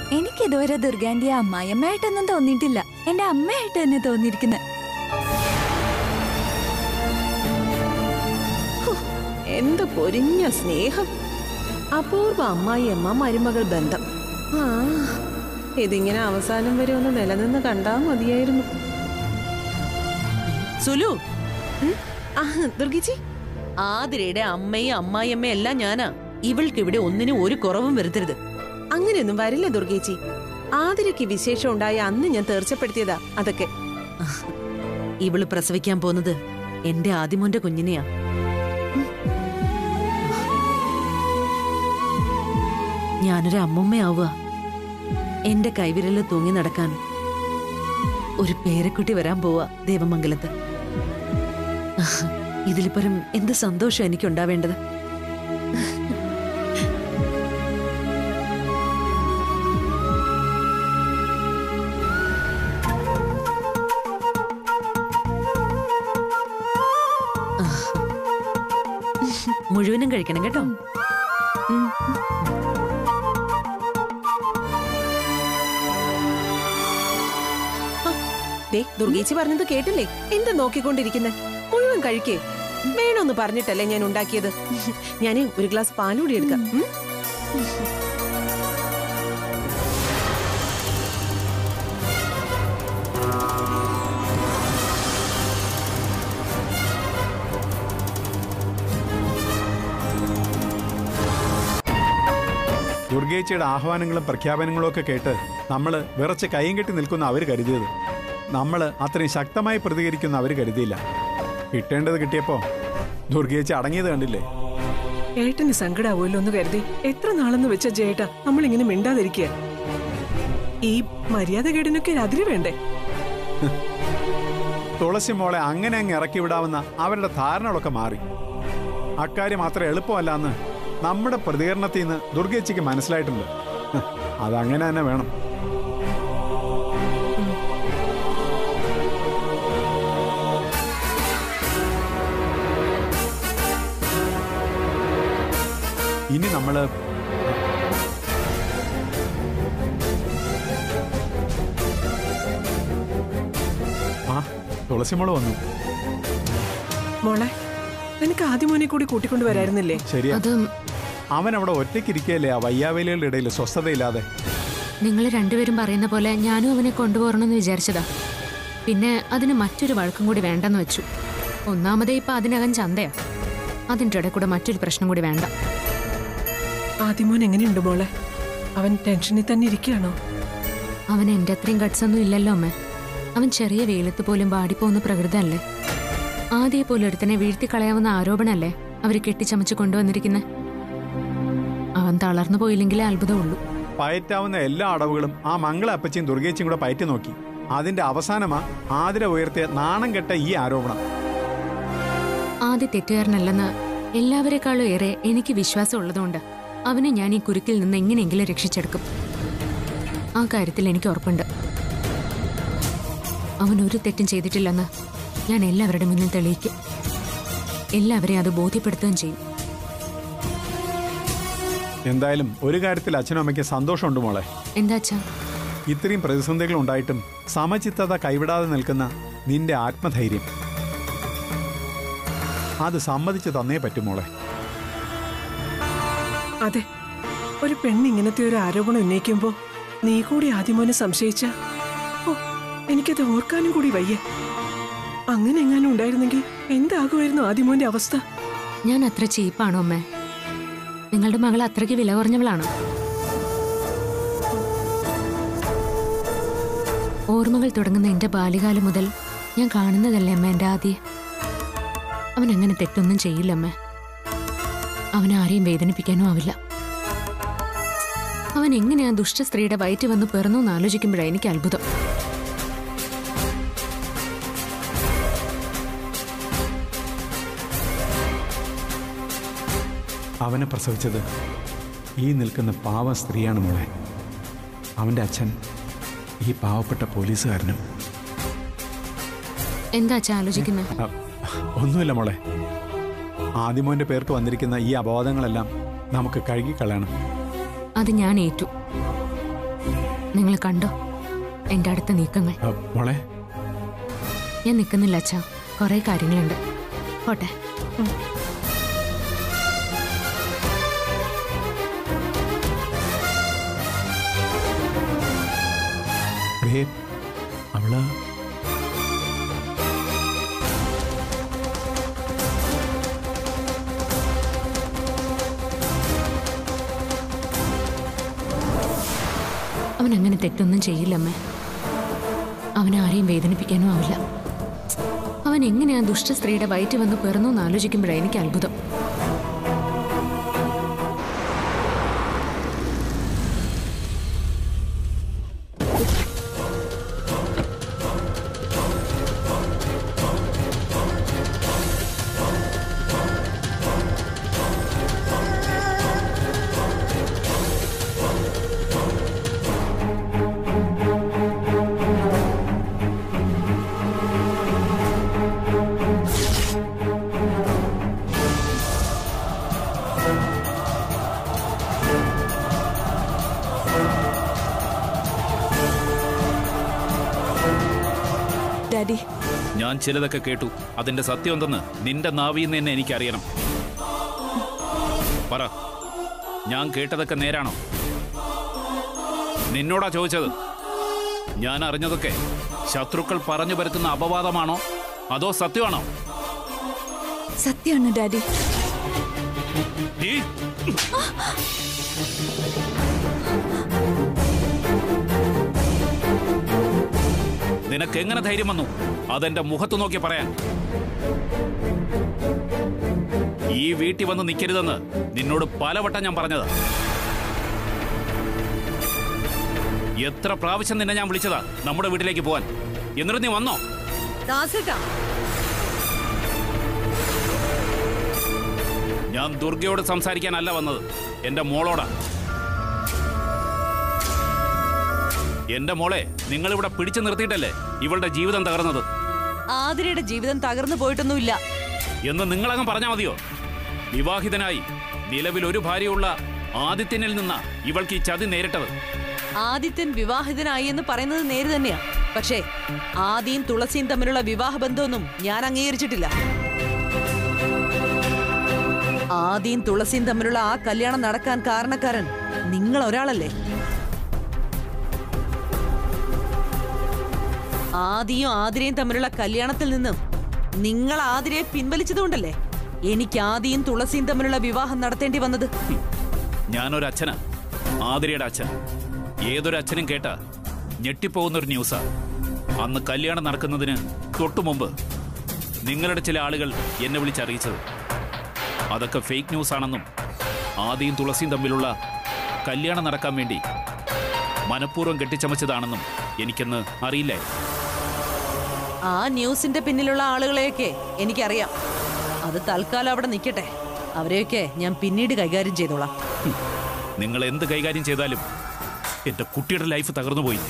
എനിക്ക് ഇതുവരെ ദുർഗാന്റെ അമ്മായിയമ്മയായിട്ടൊന്നും തോന്നിയിട്ടില്ല എന്റെ അമ്മയായിട്ട് തന്നെ തോന്നിയിരിക്കുന്നത് എന്ത് പൊരിഞ്ഞ സ്നേഹം അപൂർവ അമ്മായിയമ്മ മരുമകൾ ബന്ധം ആ ഇതിങ്ങനെ അവസാനം വരെ ഒന്ന് നിലനിന്ന് കണ്ടാ മതിയായിരുന്നു സുലു ആ ദുർഗിച്ചി ആതിരയുടെ അമ്മയും അമ്മായിയമ്മയും എല്ലാം ഞാനാ ഇവൾക്ക് ഇവിടെ ഒന്നിനും ഒരു കുറവും വരുത്തരുത് അങ്ങനെയൊന്നും വരില്ല ദുർഗേച്ചി ആതിരയ്ക്ക് വിശേഷം ഉണ്ടായ അന്ന് ഞാൻ തീർച്ചപ്പെടുത്തിയതാ അതൊക്കെ ഇവള് പ്രസവിക്കാൻ പോകുന്നത് എന്റെ ആദിമോന്റെ കുഞ്ഞിനെയാ ഞാനൊരു അമ്മമ്മയാവുക എന്റെ കൈവിരലിൽ തൂങ്ങി നടക്കാൻ ഒരു പേരക്കുട്ടി വരാൻ പോവാ ദേവമംഗലത്ത് ഇതിലിപ്പരം എന്ത് സന്തോഷം എനിക്കുണ്ടാവേണ്ടത് മുഴുവനും കഴിക്കണം കേട്ടോ ദേ ദുർഗേച്ചി പറഞ്ഞത് കേട്ടില്ലേ എന്താ നോക്കിക്കൊണ്ടിരിക്കുന്നെ മുഴുവൻ കഴിക്കേ വേണമെന്ന് പറഞ്ഞിട്ടല്ലേ ഞാൻ ഉണ്ടാക്കിയത് ഞാൻ ഒരു ഗ്ലാസ് പാലൂടി എടുക്കാം ഉം? ദുർഗേച്ചിയുടെ ആഹ്വാനങ്ങളും പ്രഖ്യാപനങ്ങളും ഒക്കെ കേട്ട് നമ്മൾ വിറച്ച് കൈയും കെട്ടി നിൽക്കുന്ന അവർ കരുതിയത് നമ്മൾ അത്രയും ശക്തമായി പ്രതികരിക്കുന്ന അവർ കരുതിയില്ല കിട്ടേണ്ടത് കിട്ടിയപ്പോ ദുർഗേച്ചി അടങ്ങിയത് കണ്ടില്ലേ ഏട്ടന് സങ്കടാവുമല്ലോ എന്ന് കരുതി എത്ര നാളെന്ന് വെച്ച ജേട്ടാ നമ്മളിങ്ങനെ മിണ്ടാതിരിക്കുക ഈ മര്യാദകേടിനൊക്കെ ഒരു അതിര് വേണ്ടേ തുളസി മോളെ അങ്ങനെ അങ്ങ് ഇറക്കി വിടാവുന്ന അവരുടെ ധാരണകളൊക്കെ മാറി അക്കാര്യം അത്ര എളുപ്പമല്ല എന്ന് നമ്മുടെ പ്രതികരണത്തിൽ നിന്ന് ദുർഗേച്ചിക്ക് മനസ്സിലായിട്ടുണ്ട് ഹ്, അതങ്ങനെ തന്നെ വേണം ഇനി നമ്മള് ആ തുളസി മോള് വന്നു മോളെ നിനക്ക് ആദ്യം മോനെ കൂടി കൂട്ടിക്കൊണ്ട് വരായിരുന്നില്ലേ ശരിയാ അത് അവൻ അവിടെ ഒറ്റയ്ക്കിരിക്കുകയല്ലേ ആ വയ്യാവേലികളുടെ ഇടയിൽ സ്വസ്ഥതയില്ലാതെ നിങ്ങൾ രണ്ടുപേരും പറയുന്ന പോലെ ഞാനും അവനെ കൊണ്ടുപോകണമെന്ന് വിചാരിച്ചതാ പിന്നെ അതിന് മറ്റൊരു വഴക്കും കൂടി വേണ്ടെന്ന് വെച്ചു ഒന്നാമതേ ഇപ്പൊ അതിനകം ചന്തയാ അതിൻ്റെ ഇടയിൽ കൂടെ മറ്റൊരു പ്രശ്നം കൂടി വേണ്ട ആദ്യമോൻ എങ്ങനെയുണ്ട് മോളെ അവൻ ടെൻഷനിൽ തന്നെ ഇരിക്കുകയാണോ അവൻ എൻ്റെ അത്രയും ഗട്ട്സ് ഒന്നും ഇല്ലല്ലോ അമ്മ അവൻ ചെറിയ വെയിലത്ത് പോലും വാടിപ്പോകുന്ന പ്രകൃതമല്ലേ ആദ്യ പോലെ ഒരുത്തനെ വീഴ്ത്തി കളയാവുന്ന ആരോപണമല്ലേ അവർ കെട്ടിച്ചമച്ച് കൊണ്ടുവന്നിരിക്കുന്നത് അവൻ തളർന്നു പോയില്ലെങ്കിലേ അത്ഭുതമുള്ളൂ പയറ്റാവുന്ന എല്ലാ അടവുകളും ആ മംഗള അപ്പച്ചിയും ദുർഗേച്ചിയും കൂടെ പയറ്റി നോക്കി അതിന്റെ അവസാനമാ ആതിര ഉയർത്തിയ നാണം കെട്ട ഈ ആരോപണം ആദ്യ തെറ്റുകാരനല്ലെന്ന് എല്ലാവരെക്കാളും ഏറെ എനിക്ക് വിശ്വാസം ഉള്ളതുകൊണ്ട് അവനെ ഞാൻ ഈ കുരുക്കിൽ നിന്ന് എങ്ങനെയെങ്കിലും രക്ഷിച്ചെടുക്കും ആ കാര്യത്തിൽ എനിക്ക് ഉറപ്പുണ്ട് അവൻ ഒരു തെറ്റും ചെയ്തിട്ടില്ലെന്ന് ഞാൻ എല്ലാവരുടെ മുന്നിൽ തെളിയിക്കും എല്ലാവരെയും അത് ബോധ്യപ്പെടുത്തുകയും ചെയ്യും എന്തായാലും ഒരു കാര്യത്തിൽ അച്ഛനും അമ്മയ്ക്ക് സന്തോഷമുണ്ട് മോളെ എന്താച്ചാ ഇത്രയും പ്രതിസന്ധികൾ ഉണ്ടായിട്ടും സമചിത്തത കൈവിടാതെ നിൽക്കുന്ന നിന്റെ ആത്മധൈര്യം അത് സമ്മതിച്ചു തന്നേ പറ്റും മോളെ അതെ ഒരു പെണ്ണ് ഇങ്ങനത്തെ ഒരു ആരോപണം ഉന്നയിക്കുമ്പോ നീ കൂടി ആദ്യമോനെ സംശയിച്ച ഓ എനിക്കത് ഓർക്കാനും കൂടി വയ്യ അങ്ങനെ എങ്ങാനും ഉണ്ടായിരുന്നെങ്കിൽ എന്താകുമായിരുന്നു ആദ്യമോന്റെ അവസ്ഥ ഞാൻ അത്ര ചീപ്പാണോ അമ്മേ നിങ്ങളുടെ മകൾ അത്രയ്ക്ക് വില കുറഞ്ഞവളാണോ ഓർമ്മകൾ തുടങ്ങുന്ന എന്റെ ബാല്യകാലം മുതൽ ഞാൻ കാണുന്നതല്ലേ അമ്മ എന്റെ ആദ്യ അവൻ അങ്ങനെ തെറ്റൊന്നും ചെയ്യില്ല അമ്മ അവൻ ആരെയും വേദനിപ്പിക്കാനും ആവില്ല അവൻ എങ്ങനെയാ ദുഷ്ട സ്ത്രീയുടെ വയറ്റ് വന്ന് പിറന്നു എന്ന് ആലോചിക്കുമ്പോഴാണ് എനിക്ക് അത്ഭുതം അവനെ പ്രസവിച്ചത് ഈ നിൽക്കുന്ന പാവ സ്ത്രീയാണ് മോളെ അവൻ്റെ അച്ഛൻ ഈ പാവപ്പെട്ട പോലീസുകാരനും എന്താ അച്ഛാ ആലോചിക്കുന്നത് അ, ഒന്നുമില്ല മോളെ ആദിമോന്റെ പേർക്ക് വന്നിരിക്കുന്ന ഈ അപവാദങ്ങളെല്ലാം നമുക്ക് കഴുകിക്കളയണം അത് ഞാൻ ഏറ്റു നിങ്ങൾ കണ്ടോ എന്റെ അടുത്ത നീക്കങ്ങൾ ആ, മോളെ ഞാൻ നിൽക്കുന്നില്ല അച്ഛാ കുറെ കാര്യങ്ങളുണ്ട് പോട്ടെ പ്രിയേ അവള് അവൻ അങ്ങനെ തെറ്റൊന്നും ചെയ്യില്ല അമ്മേ അവൻ ആരെയും വേദനിപ്പിക്കാനും ആവില്ല അവൻ എങ്ങനെയാ ദുഷ്ട സ്ത്രീയുടെ വയറ്റ് വന്ന് പിറന്നു എന്ന് ആലോചിക്കുമ്പോഴാണ് എനിക്ക് അത്ഭുതം ഡാഡി ഞാൻ ചിലതൊക്കെ കേട്ടു അതിന്റെ സത്യം എന്തെന്ന് നിന്റെ നാവിന്ന് തന്നെ എനിക്കറിയണം പറ ഞാൻ കേട്ടതൊക്കെ നേരാണോ നിന്നോടാ ചോദിച്ചത് ഞാൻ അറിഞ്ഞതൊക്കെ ശത്രുക്കൾ പറഞ്ഞു പരത്തുന്ന അപവാദമാണോ അതോ സത്യമാണോ സത്യമാണ് ഡാഡി നീ നിനക്ക് എങ്ങനെ ധൈര്യം വന്നു അതെന്റെ മുഖത്ത് നോക്കി പറയാൻ ഈ വീട്ടിൽ വന്ന് നിൽക്കരുതെന്ന് നിന്നോട് പലവട്ടം ഞാൻ പറഞ്ഞതാ എത്ര പ്രാവശ്യം നിന്നെ ഞാൻ വിളിച്ചതാ നമ്മുടെ വീട്ടിലേക്ക് പോവാൻ എന്നിട്ട് നീ വന്നോ ദാസേട്ടാ ഞാൻ ദുർഗയോട് സംസാരിക്കാനല്ല വന്നത് എന്റെ മോളോടാ എന്റെ മോളെ നിങ്ങൾ ഇവിടെ പിടിച്ചു നിർത്തിയിട്ടല്ലേ ഇവളുടെ ജീവിതം തകർന്നത് ആതിരയുടെ ജീവിതം തകർന്നു പോയിട്ടൊന്നുമില്ല എന്ന് നിങ്ങളങ്ങ് പറഞ്ഞാൽ മതിയോ വിവാഹിതനായി നിലവിൽ ഒരു ഭാര്യയുള്ള ആദിത്യനിൽ നിന്നാ ഇവൾക്ക് ഈ ചതി നേരിട്ടത് ആദിത്യൻ വിവാഹിതനായി എന്ന് പറയുന്നത് നേര് തന്നെയാ പക്ഷേ ആദിയും തുളസിയും തമ്മിലുള്ള വിവാഹ ബന്ധമൊന്നും ഞാൻ അംഗീകരിച്ചിട്ടില്ല ആദിയും തുളസിയും തമ്മിലുള്ള ആ കല്യാണം നടക്കാൻ കാരണക്കാരൻ നിങ്ങൾ ഒരാളല്ലേ ആദിയും ആതിരയും തമ്മിലുള്ള കല്യാണത്തിൽ നിന്നും നിങ്ങൾ ആതിരയെ പിൻവലിച്ചതുകൊണ്ടല്ലേ എനിക്ക് ആദിയും തുളസിയും തമ്മിലുള്ള വിവാഹം നടത്തേണ്ടി വന്നത് ഞാനൊരു അച്ഛനാ ആതിരയുടെ അച്ഛൻ ഏതൊരു അച്ഛനും കേട്ട ഞെട്ടിപ്പോകുന്ന ഒരു ന്യൂസാ അന്ന് കല്യാണം നടക്കുന്നതിന് തൊട്ടു മുമ്പ് നിങ്ങളുടെ ചില ആളുകൾ എന്നെ വിളിച്ചറിയിച്ചത് അതൊക്കെ ഫേക്ക് ന്യൂസ് ആണെന്നും ആദിയും തുളസിയും തമ്മിലുള്ള കല്യാണം നടക്കാൻ വേണ്ടി മനഃപൂർവ്വം കെട്ടിച്ചമച്ചതാണെന്നും എനിക്കെന്ന് അറിയില്ലേ ആ ന്യൂസിന്റെ പിന്നിലുള്ള ആളുകളെയൊക്കെ എനിക്കറിയാം അത് തൽക്കാലം അവിടെ നിൽക്കട്ടെ അവരെയൊക്കെ ഞാൻ പിന്നീട് കൈകാര്യം ചെയ്തോളാം നിങ്ങൾ എന്ത് കൈകാര്യം ചെയ്താലും എന്റെ കുട്ടിയുടെ ലൈഫ് തകർന്നു പോയി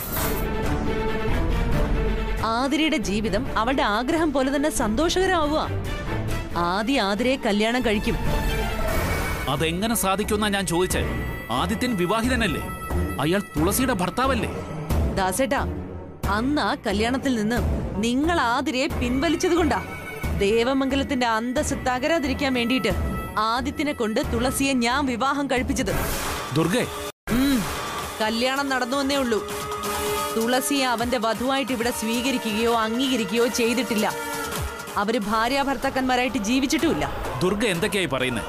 ആതിരയുടെ ജീവിതം അവളുടെ ആഗ്രഹം പോലെ തന്നെ സന്തോഷകരമാവുക ആദ്യ ആതിരയെ കല്യാണം കഴിക്കും അതെങ്ങനെ സാധിക്കുമെന്നാ ഞാൻ ചോദിച്ചേ ആദിത്യൻ വിവാഹിതനല്ലേ അയാൾ തുളസിയുടെ ഭർത്താവല്ലേ ദാസേട്ടാ അന്ന് ആ കല്യാണത്തിൽ നിന്ന് നിങ്ങൾ ആതിരയെ പിൻവലിച്ചത് കൊണ്ടാ ദേവമംഗലത്തിന്റെ അന്തസ് തകരാതിരിക്കാൻ വേണ്ടിയിട്ട് ആദിത്യനെ കൊണ്ട് തുളസിയെ ഞാൻ വിവാഹം കഴിപ്പിച്ചത് ദുർഗേ ഉം, കല്യാണം നടന്നുവെന്നേ ഉള്ളൂ തുളസിയെ അവന്റെ വധുവായിട്ട് ഇവിടെ സ്വീകരിക്കുകയോ അംഗീകരിക്കുകയോ ചെയ്തിട്ടില്ല അവര് ഭാര്യ ഭർത്താക്കന്മാരായിട്ട് ജീവിച്ചിട്ടുമില്ല ദുർഗ എന്തൊക്കെയായി പറയുന്നത്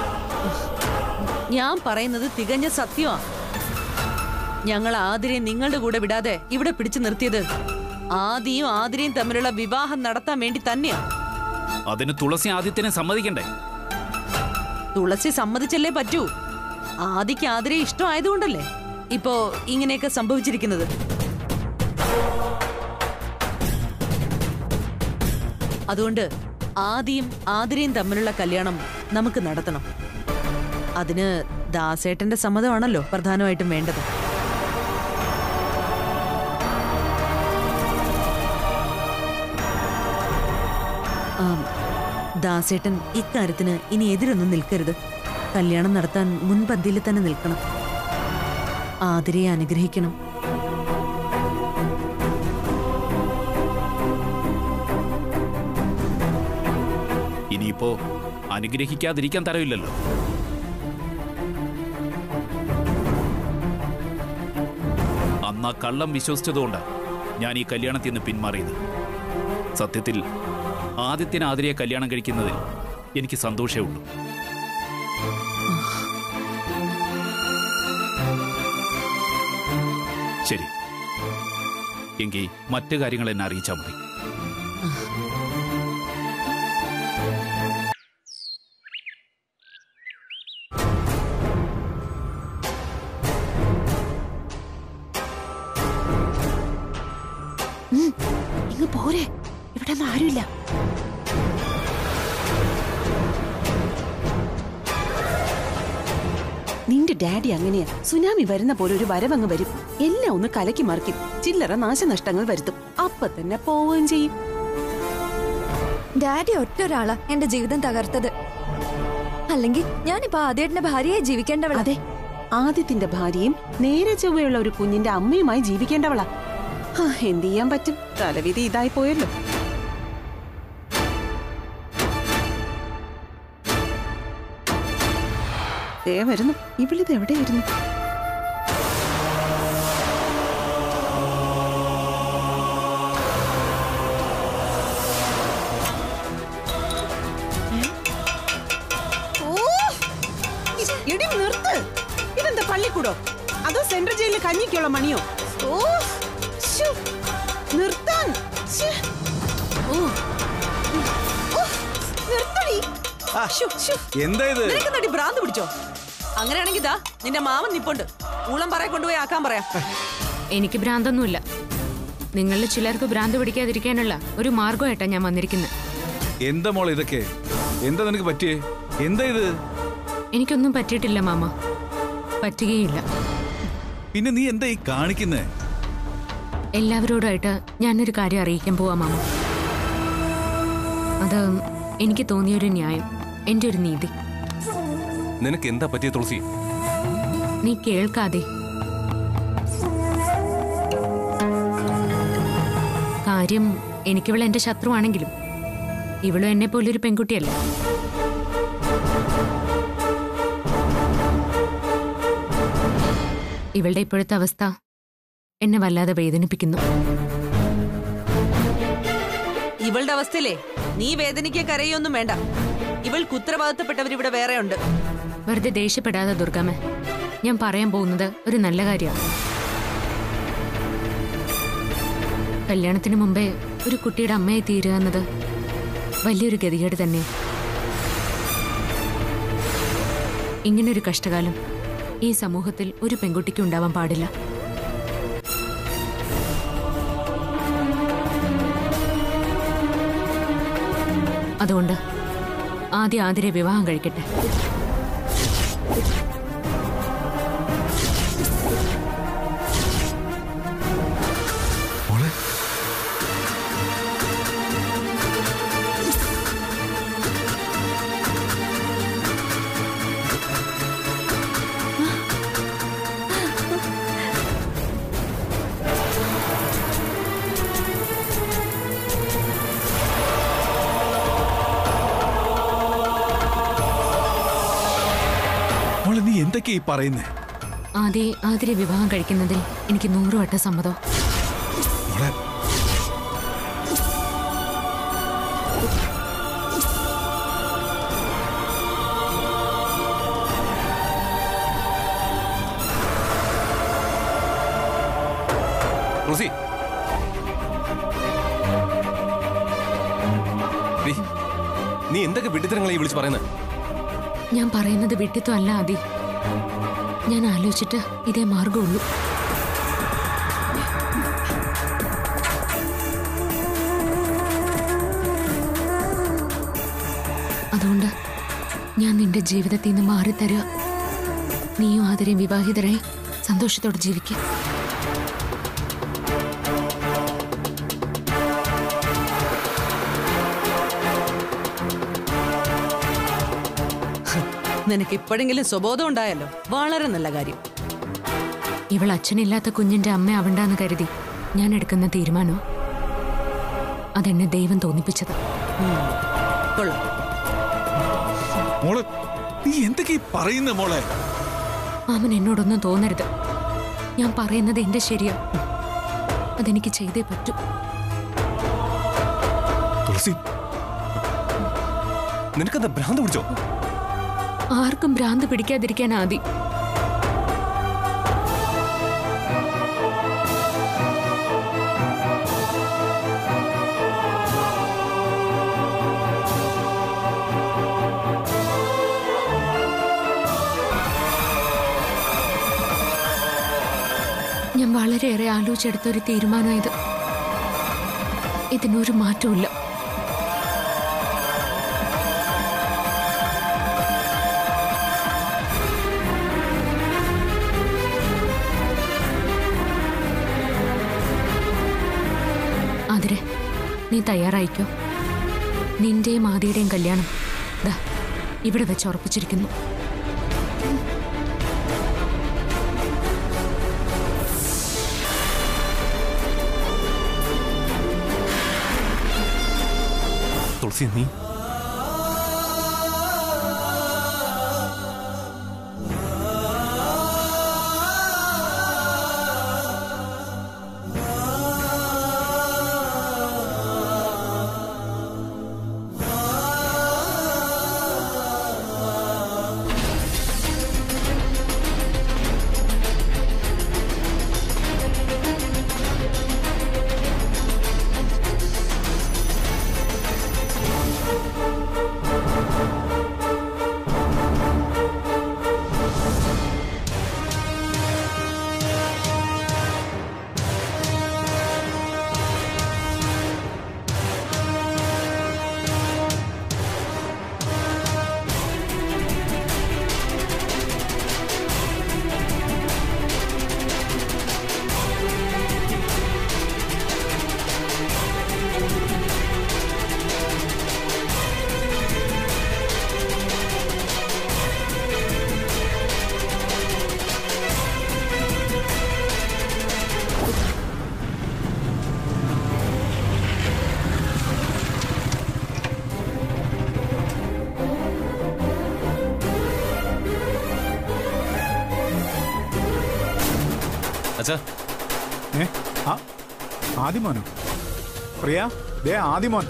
ഞാൻ പറയുന്നത് തികഞ്ഞ സത്യമാ ഞങ്ങൾ ആതിരയെ നിങ്ങളുടെ കൂടെ വിടാതെ ഇവിടെ പിടിച്ചു നിർത്തിയത് ആദിയും ആതിരയും തമ്മിലുള്ള വിവാഹം നടത്താൻ വേണ്ടി തന്നെയാ അതിന് തുളസി ആദിത്യനെ സമ്മതിക്കണ്ടേ തുളസി സമ്മതിച്ചല്ലേ പറ്റൂ ആദിക്ക് ആതിരെ ഇഷ്ടമായതുകൊണ്ടല്ലേ ഇപ്പോ ഇങ്ങനെയൊക്കെ സംഭവിച്ചിരിക്കുന്നത് അതുകൊണ്ട് ആദിയും ആതിരയും തമ്മിലുള്ള കല്യാണം നമുക്ക് നടത്തണം അതിന് ദാസേട്ടന്റെ സമ്മതമാണല്ലോ പ്രധാനമായിട്ടും വേണ്ടത് ആം, ദാസേട്ടൻ ഇക്കാര്യത്തിന് ഇനി എതിരൊന്നും നിൽക്കരുത് കല്യാണം നടത്താൻ മുൻപന്തിയിൽ തന്നെ നിൽക്കണം ആതിരയെ അനുഗ്രഹിക്കണം ഇനിയിപ്പോ അനുഗ്രഹിക്കാതിരിക്കാൻ തരവില്ലല്ലോ അന്ന് ആ കള്ളം വിശ്വസിച്ചതുകൊണ്ടാ ഞാൻ ഈ കല്യാണത്തിൽ നിന്ന് പിന്മാറിയത് സത്യത്തിൽ ആദിത്യന് ആതിരയെ കല്യാണം കഴിക്കുന്നതിൽ എനിക്ക് സന്തോഷമേ ഉള്ളൂ ശരി എങ്കിൽ മറ്റു കാര്യങ്ങൾ എന്നെ അറിയിച്ചാൽ മതി ഇങ്ങ് പോരെ ഇവിടെ ഒന്നും ആരുമില്ല നിന്റെ ഡാഡി അങ്ങനെയാ സുനാമി വരുന്ന പോലെ ഒരു വരവങ്ങ് വരും എല്ലാം ഒന്ന് കലക്കി മറിക്കും ചില്ലറ നാശനഷ്ടങ്ങൾ വരുത്തും അപ്പൊ തന്നെ പോവുകയും ചെയ്യും ഡാഡി ഒറ്റ ഒരാളാ എന്റെ ജീവിതം തകർത്തത് അല്ലെങ്കിൽ ഞാനിപ്പോ ആദ്യേട്ടന്റെ ഭാര്യയായി ജീവിക്കേണ്ടവളാ അതെ ആദ്യത്തിന്റെ ഭാര്യയും നേരെ ചൊവ്വയുള്ള ഒരു കുഞ്ഞിന്റെ അമ്മയുമായി ജീവിക്കേണ്ടവളാ ഹാ, എന്ത് ചെയ്യാൻ പറ്റും തലവിധി ഇതായി പോയല്ലോ ദേ വരുന്നു ഇവളിത് എവിടെയായിരുന്നു എടി നിർത്ത് ഇതെന്താ പള്ളിക്കൂടോ അതോ സെൻട്രൽ ജയിലിലെ കഞ്ഞിക്കുള്ള മണിയോ ഓ ശ്ശോ, നിർത്താൻ ശ്ശേ. ഓ. ഓ, നിർത്തടി ശ്ശോ, ശ്ശോ. എന്താ ഇത് നിനക്ക് നടി ഭ്രാന്ത് പിടിച്ചോ അങ്ങനെയാണെങ്കിൽ ഇതാ നിന്റെ മാമൻ നിപ്പുണ്ട് ഊളം പറയെ കൊണ്ടുപോയി ആക്കാൻ പറയാം എനിക്ക് ഭ്രാന്തൊന്നുമില്ല നിങ്ങളിൽ ചിലർക്ക് ഭ്രാന്ത് പിടിക്കാതിരിക്കാനുള്ള ഒരു മാർഗമായിട്ടാണ് ഞാൻ വന്നിരിക്കുന്നത് എന്താ മോളെ ഇതൊക്കെ എന്താ നിനക്ക് പറ്റിയേ എന്താ ഇത് എനിക്കൊന്നും പറ്റിയിട്ടില്ല മാമ പറ്റുകയില്ല പിന്നെ നീ എന്താ ഈ കാണിക്കുന്നേ എല്ലാവരോടായിട്ട് ഞാനൊരു കാര്യം അറിയിക്കാൻ പോവാ മാമ അത് എനിക്ക് തോന്നിയൊരു ന്യായം എൻ്റെ ഒരു നീതി നിനക്ക് എന്താ പറ്റിയ തുളസി നീ കേൾക്കാതെ കാര്യം എനിക്കിവൾ എന്റെ ശത്രുവാണെങ്കിലും ഇവളും എന്നെ പോലൊരു പെൺകുട്ടിയല്ല ഇവളുടെ ഇപ്പോഴത്തെ അവസ്ഥ എന്നെ വല്ലാതെ വേദനിപ്പിക്കുന്നു ഇവളുടെ അവസ്ഥയിലേ നീ വേദനിക്കാൻ കരയൊന്നും വേണ്ട ഇവൾക്ക് ഉത്തരവാദിത്തപ്പെട്ടവർ ഇവിടെ വേറെ ഉണ്ട് വെറുതെ ദേഷ്യപ്പെടാതെ ദുർഗമ്മ ഞാൻ പറയാൻ പോകുന്നത് ഒരു നല്ല കാര്യമാണ് കല്യാണത്തിന് മുമ്പേ ഒരു കുട്ടിയുടെ അമ്മയായി തീരുക എന്നത് വലിയൊരു ഗതികേട് തന്നെ ഇങ്ങനൊരു കഷ്ടകാലം ഈ സമൂഹത്തിൽ ഒരു പെൺകുട്ടിക്ക് ഉണ്ടാവാൻ പാടില്ല അതുകൊണ്ട് ആദ്യം ആതിരെ വിവാഹം കഴിക്കട്ടെ മോളെ മോളെ നീ എന്തൊക്കെയാ ഈ പറയുന്നേ ആദ്യ ആതിരെ വിവാഹം കഴിക്കുന്നതിൽ എനിക്ക് നൂറ് വട്ടം സമ്മതം മോളെ തുളസി ഡേയ്, നീ എന്തൊക്കെ വിഡിത്തരങ്ങളെ വിളിച്ച് പറയുന്നത് ഞാൻ പറയുന്നത് വിട്ടിത്വം അല്ല ആദി ഞാൻ ആലോചിച്ചിട്ട് ഇതേ മാർഗമുള്ളൂ അതുകൊണ്ട് ഞാൻ നിന്റെ ജീവിതത്തിൽ നിന്ന് മാറിത്തരിക നീയും ആദരയും വിവാഹിതരായി സന്തോഷത്തോടെ ജീവിക്കുക നിനക്ക് ഇപ്പോഴെങ്കിലും സ്വബോധം ഉണ്ടായല്ലോ വളരെ നല്ല കാര്യം ഇവൾ അച്ഛനില്ലാത്ത കുഞ്ഞിന്റെ അമ്മ ആവണ്ടെന്ന് കരുതി ഞാൻ എടുക്കുന്ന തീരുമാനം അതെന്നെ ദൈവം തോന്നിപ്പിച്ചത് കൊള്ളാം മോളെ നീ എന്തൊക്കെ പറയുന്ന മോളെ മാമൻ എന്നോടൊന്നും തോന്നരുത് ഞാൻ പറയുന്നത് എന്റെ ശരിയാ അതെനിക്ക് ചെയ്തേ പറ്റൂ തുളസി നിനക്കെന്താ ഭ്രാന്ത് പിടിച്ചോ ആർക്കും ഭ്രാന്ത് പിടിക്കാതിരിക്കാൻ ആദി ഞാൻ വളരെയേറെ ആലോചിച്ചെടുത്ത ഒരു തീരുമാനം ഇത് ഇതിനൊരു മാറ്റവും അതിരെ നീ തയ്യാറായിക്കോ നിന്റെയും ആദിയുടെയും കല്യാണം ദാ ഇവിടെ വെച്ച് ഉറപ്പിച്ചിരിക്കുന്നു തുളസി നീ അച്ഛാ ഏ ആ ആദിമോനോ പ്രിയ ദേ ആദിമോൻ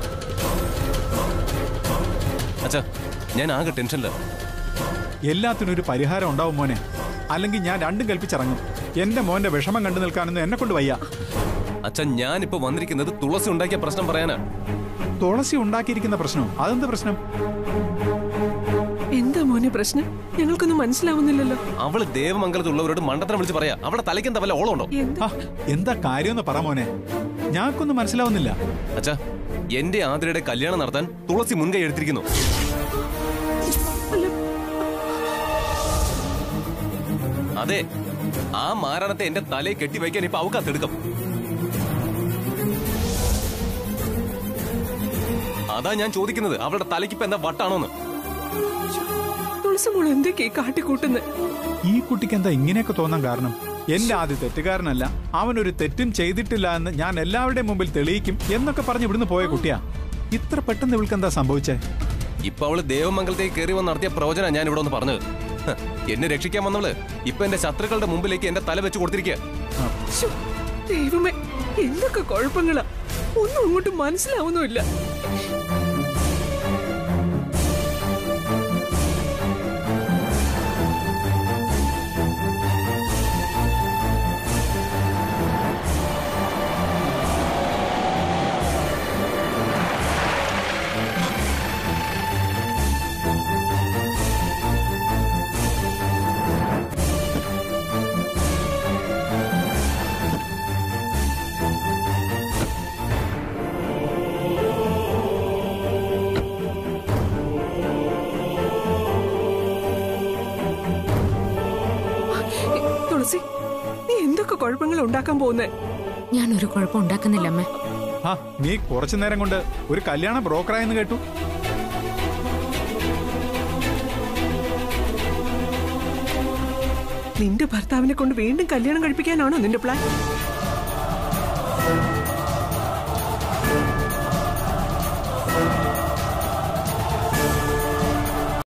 അച്ഛാ ഞാൻ ആകെ ടെൻഷനില്ല എല്ലാത്തിനും ഒരു പരിഹാരം ഉണ്ടാവും മോനെ അല്ലെങ്കിൽ ഞാൻ രണ്ടും കൽപ്പിച്ചിറങ്ങും എന്റെ മോന്റെ വിഷമം കണ്ടു നിൽക്കാനൊന്നും എന്നെ കൊണ്ട് വയ്യ അച്ഛൻ ഞാനിപ്പോ വന്നിരിക്കുന്നത് തുളസി ഉണ്ടാക്കിയ പ്രശ്നം പറയാനാ തുളസി ഉണ്ടാക്കിയിരിക്കുന്ന പ്രശ്നം അതെന്ത് പ്രശ്നം എന്താ മോനെ പ്രശ്നം ഞങ്ങൾക്കൊന്നും മനസ്സിലാവുന്നില്ലല്ലോ അവള് ദേവമംഗലത്തുള്ളവരോട് മണ്ടത്തരം വിളിച്ച് പറയാ അവിടെ തലയ്ക്കെന്താ വല്ല ഓളമുണ്ടോ എന്താ ആ, എന്താ കാര്യമെന്ന് പറ മോനെ ഞങ്ങൾക്കൊന്നും മനസ്സിലാവുന്നില്ല അച്ഛാ എന്റെ ആതിരയുടെ കല്യാണം നടത്താൻ തുളസി മുൻകൈ എടുത്തിരിക്കുന്നു അതെ ആ മാരണത്തെ എന്റെ തലയെ കെട്ടിവയ്ക്കാൻ ഇപ്പൊ അവക്കാ തിടുക്കം അതാ ഞാൻ ചോദിക്കുന്നത് അവളുടെ തലയ്ക്ക് ഇപ്പൊ എന്താ വട്ടാണോന്ന് തുളസി മോൾ എന്തൊക്കെയാ ഈ കാട്ടിക്കൂട്ടുന്നത് ഈ കുട്ടിക്ക് എന്താ ഇങ്ങനെയൊക്കെ തോന്നാൻ കാരണം എന്റെ ആദ്യ തെറ്റുകാരനല്ല അവനൊരു തെറ്റും ചെയ്തിട്ടില്ല എന്ന് ഞാൻ എല്ലാവരുടെയും മുമ്പിൽ തെളിയിക്കും എന്നൊക്കെ പറഞ്ഞ് ഇവിടുന്ന് പോയ കുട്ടിയാ ഇത്ര പെട്ടെന്ന് ഇവൾക്ക് എന്താ സംഭവിച്ചേ ഇപ്പൊ അവള് ദേവമംഗലത്തേക്ക് കയറി വന്ന് നടത്തിയ പ്രവചന ഞാൻ ഇവിടെ ഒന്ന് പറഞ്ഞത് ഹ, എന്നെ രക്ഷിക്കാൻ വന്നവള് ഇപ്പൊ എന്റെ ശത്രുക്കളുടെ മുമ്പിലേക്ക് എന്റെ തല വെച്ച് കൊടുത്തിരിക്കുക ശ്ശോ, ദൈവമേ എന്തൊക്കെ കുഴപ്പങ്ങളാ ഒന്നും അങ്ങോട്ട് മനസ്സിലാവുന്നുമില്ല തുളസി നീ എന്തൊക്കെ കുഴപ്പങ്ങൾ ഉണ്ടാക്കാൻ പോകുന്നേ ഞാൻ ഒരു കുഴപ്പം ഉണ്ടാക്കുന്നില്ല അമ്മ ആ നീ കുറച്ചു നേരം കൊണ്ട് ഒരു കല്യാണ ബ്രോക്കറായെന്ന് കേട്ടു നിന്റെ ഭർത്താവിനെ കൊണ്ട് വീണ്ടും കല്യാണം കഴിപ്പിക്കാനാണോ നിന്റെ പ്ലാൻ